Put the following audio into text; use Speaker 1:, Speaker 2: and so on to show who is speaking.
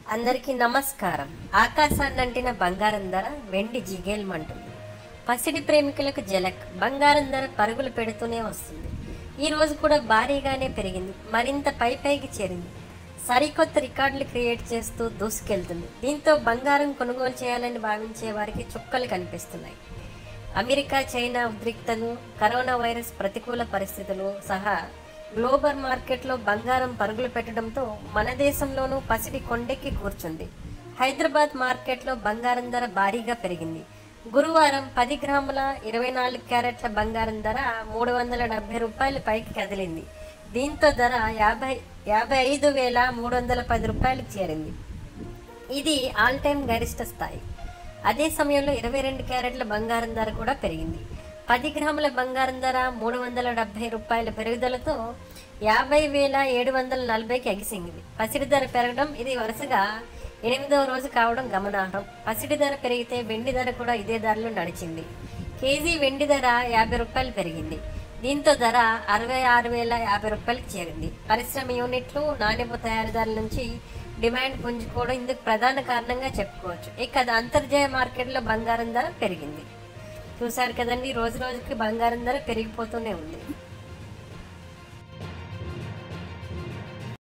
Speaker 1: అందరికీ నమస్కారం ఆకాశాన్ని అంటిన బంగారం ధర వెండి జిగేల్మంటుంది పసిడి ప్రేమికులకు జలక్ బంగారం ధర పరుగులు పెడుతూనే వస్తుంది ఈ రోజు కూడా భారీగానే పెరిగింది మరింత పై పైకి చేరింది సరికొత్త రికార్డులు క్రియేట్ చేస్తూ దూసుకెళ్తుంది దీంతో బంగారం కొనుగోలు చేయాలని భావించే వారికి చుక్కలు కనిపిస్తున్నాయి అమెరికా చైనా ఉద్రిక్తలు కరోనా వైరస్ ప్రతికూల పరిస్థితులు సహా గ్లోబల్ మార్కెట్లో బంగారం పరుగులు పెట్టడంతో మన దేశంలోనూ పసిడి కొండెక్కి కూర్చుంది హైదరాబాద్ మార్కెట్లో బంగారం ధర భారీగా పెరిగింది గురువారం పది గ్రాముల ఇరవై నాలుగు క్యారెట్ల బంగారం ధర మూడు వందల డెబ్బై రూపాయల పైకి కదిలింది దీంతో ధర యాభై యాభై ఐదు వేల మూడు వందల పది రూపాయలకు చేరింది ఇది ఆల్ టైమ్ గరిష్ట స్థాయి అదే సమయంలో ఇరవై రెండు క్యారెట్ల బంగారం ధర కూడా పెరిగింది పది గ్రాముల బంగారం ధర మూడు వందల డెబ్బై రూపాయల పెరుగుదలతో యాభై వేల ఏడు వందల నలభైకి ఎగిసింది పసిడి ధర పెరగడం ఇది వరుసగా ఎనిమిదవ రోజు కావడం గమనార్హం పసిడి ధర పెరిగితే వెండి ధర కూడా ఇదే ధరలో నడిచింది కేజీ వెండి ధర యాభై రూపాయలు పెరిగింది దీంతో ధర అరవై ఆరు వేల యాభై రూపాయలకు చేరింది పరిశ్రమ యూనిట్లు నాణ్యపు తయారీదారుల నుంచి డిమాండ్ పుంజుకోవడం ఇందుకు ప్రధాన కారణంగా చెప్పుకోవచ్చు ఇక అది అంతర్జాతీయ మార్కెట్లో బంగారం ధర పెరిగింది చూశారు కదండి రోజు రోజుకి బంగారం ధర పెరిగిపోతూనే ఉంది